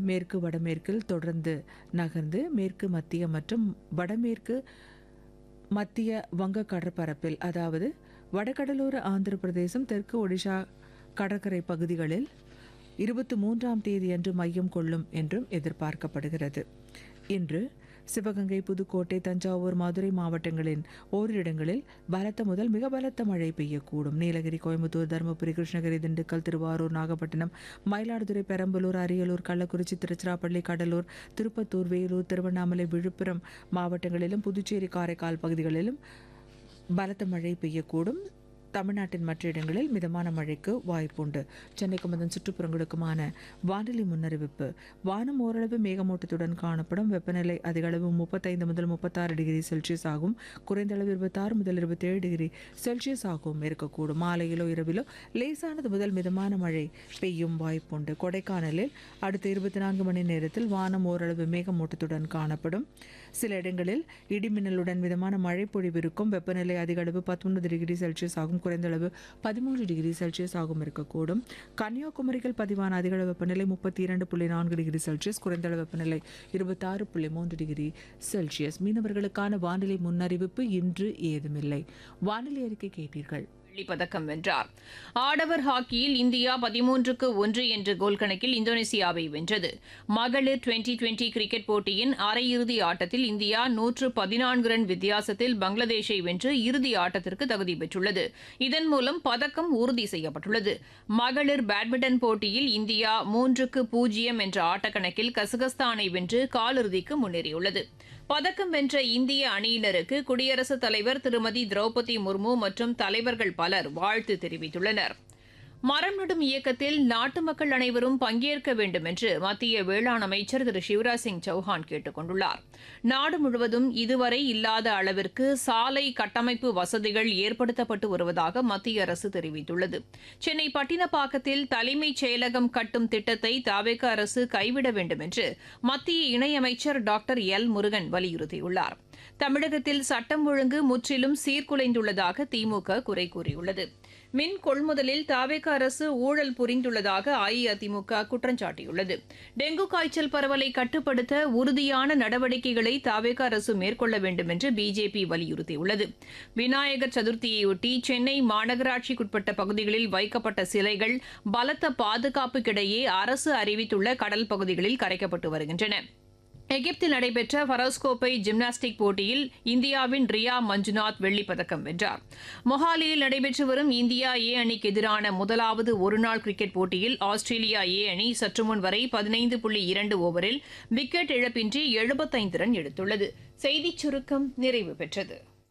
மேற்கு வடமேற்கில் தொடர்ந்து நகர்ந்து மேற்கு மத்திய மற்றும் வடமேற்கு மத்திய வங்க கடற்பரப்பில் அதாவது வடகடலோர ஆந்திர பிரதேசம் தெற்கு ஒடிஷா கடற்கரை பகுதிகளில் இருபத்தி மூன்றாம் தேதியன்று மையம் கொள்ளும் என்றும் எதிர்பார்க்கப்படுகிறது இன்று சிவகங்கை புதுக்கோட்டை தஞ்சாவூர் மதுரை மாவட்டங்களின் ஓரிரு இடங்களில் பலத்த முதல் மிக பலத்த மழை பெய்யக்கூடும் நீலகிரி கோயம்புத்தூர் தருமபுரி கிருஷ்ணகிரி திண்டுக்கல் திருவாரூர் நாகப்பட்டினம் மயிலாடுதுறை பெரம்பலூர் அரியலூர் கள்ளக்குறிச்சி திருச்சிராப்பள்ளி கடலூர் திருப்பத்தூர் வேலூர் திருவண்ணாமலை விழுப்புரம் மாவட்டங்களிலும் புதுச்சேரி காரைக்கால் பகுதிகளிலும் பலத்த மழை பெய்யக்கூடும் தமிழ்நாட்டின் மற்ற இடங்களில் மிதமான மழைக்கு வாய்ப்புண்டு சென்னைக்கும் அதன் சுற்றுப்புறங்களுக்குமான வானிலை முன்னறிவிப்பு வானம் ஓரளவு மேகமூட்டத்துடன் காணப்படும் வெப்பநிலை அதிக அளவு முப்பத்தைந்து முதல் முப்பத்தாறு டிகிரி செல்சியஸ் ஆகும் குறைந்த அளவு இருபத்தாறு முதல் இருபத்தேழு டிகிரி செல்சியஸ் ஆகவும் இருக்கக்கூடும் மாலையிலோ இரவிலோ லேசானது முதல் மிதமான மழை பெய்யும் வாய்ப்புண்டு கொடைக்கானலில் அடுத்த இருபத்தி நான்கு மணி நேரத்தில் வானம் ஓரளவு மேகமூட்டத்துடன் காணப்படும் சில இடங்களில் இடிமின்னலுடன் மிதமான மழை பொழிவு இருக்கும் வெப்பநிலை அதிக அளவு பத்தொன்பது டிகிரி செல்சியஸ் ஆகும் குறைந்த அளவு பதிமூன்று டிகிரி செல்சியஸ் ஆகும் இருக்கக்கூடும் கன்னியாகுமரியில் பதிவான அதிக அளவு வெப்பநிலை முப்பத்தி இரண்டு புள்ளி நான்கு டிகிரி செல்சியஸ் குறைந்த அளவு வெப்பநிலை இருபத்தாறு புள்ளி மூன்று டிகிரி செல்சியஸ் மீனவர்களுக்கான வானிலை முன்னறிவிப்பு இன்று ஏதுமில்லை வானிலை அறிக்கை கேட்டீர்கள் வெள்ளிப் பதக்கம் வென்றார் ஆடவர் ஹாக்கியில் இந்தியா பதிமூன்றுக்கு ஒன்று என்ற கோல் கணக்கில் இந்தோனேசியாவை வென்றது மகளிர் டுவெண்டி டுவெண்டி கிரிக்கெட் போட்டியின் அரையிறுதி ஆட்டத்தில் இந்தியா நூற்று பதினான்கு ரன் வித்தியாசத்தில் பங்களாதேஷை வென்று இறுதி ஆட்டத்திற்கு தகுதி பெற்றுள்ளது இதன் மூலம் பதக்கம் உறுதி செய்யப்பட்டுள்ளது மகளிர் பேட்மிண்டன் போட்டியில் இந்தியா மூன்றுக்கு பூஜ்ஜியம் என்ற ஆட்டக்கணக்கில் கசகஸ்தானை வென்று காலிறுதிக்கு முன்னேறியுள்ளது பதக்கம் வென்ற இந்திய அணியினருக்கு குடியரசுத் தலைவர் திருமதி திரௌபதி முர்மு மற்றும் தலைவர்கள் பலர் வாழ்த்து தெரிவித்துள்ளனர் மரம் நடும் இயக்கத்தில் நாட்டு மக்கள் அனைவரும் பங்கேற்க வேண்டும் என்று மத்திய வேளாண் அமைச்சர் திரு சிவராஜ் சிங் சௌஹான் கேட்டுக் கொண்டுள்ளார் நாடு முழுவதும் இதுவரை இல்லாத அளவிற்கு சாலை கட்டமைப்பு வசதிகள் ஏற்படுத்தப்பட்டு வருவதாக மத்திய அரசு தெரிவித்துள்ளது சென்னை பட்டினப்பாக்கத்தில் தலைமைச் செயலகம் கட்டும் திட்டத்தை தாவேக அரசு கைவிட வேண்டும் என்று மத்திய இணையமைச்சர் டாக்டர் எல் முருகன் வலியுறுத்தியுள்ளார் தமிழகத்தில் சட்டம் ஒழுங்கு முற்றிலும் சீர்குலைந்துள்ளதாக திமுக குறை கூறியுள்ளது மின் கொள்முதலில் தாவேக அரசு ஊழல் புரிந்துள்ளதாக அஇஅதிமுக குற்றம் சாட்டியுள்ளது டெங்கு காய்ச்சல் பரவலை கட்டுப்படுத்த உறுதியான நடவடிக்கைகளை தாவேக அரசு மேற்கொள்ள வேண்டும் என்று பிஜேபி வலியுறுத்தியுள்ளது விநாயகர் சதுர்த்தியையொட்டி சென்னை மாநகராட்சிக்குட்பட்ட பகுதிகளில் வைக்கப்பட்ட சிலைகள் பலத்த பாதுகாப்புக்கிடையே அரசு அறிவித்துள்ள கடல் பகுதிகளில் கரைக்கப்பட்டு வருகின்றன எகிப்தில் நடைபெற்ற ஃபரோஸ் கோப்பை ஜிம்னாஸ்டிக் போட்டியில் இந்தியாவின் ரியா மஞ்சுநாத் வெள்ளிப் பதக்கம் வென்றார் மொஹாலியில் நடைபெற்று வரும் இந்தியா ஏ அணிக்கு எதிரான முதலாவது ஒருநாள் கிரிக்கெட் போட்டியில் ஆஸ்திரேலியா ஏ அணி சற்றுமுன் வரை பதினைந்து புள்ளி இரண்டு ஓவரில் விக்கெட் இழப்பின்றி எழுபத்தைந்து ரன் எடுத்துள்ளது செய்திச் சுருக்கம் நிறைவு பெற்றது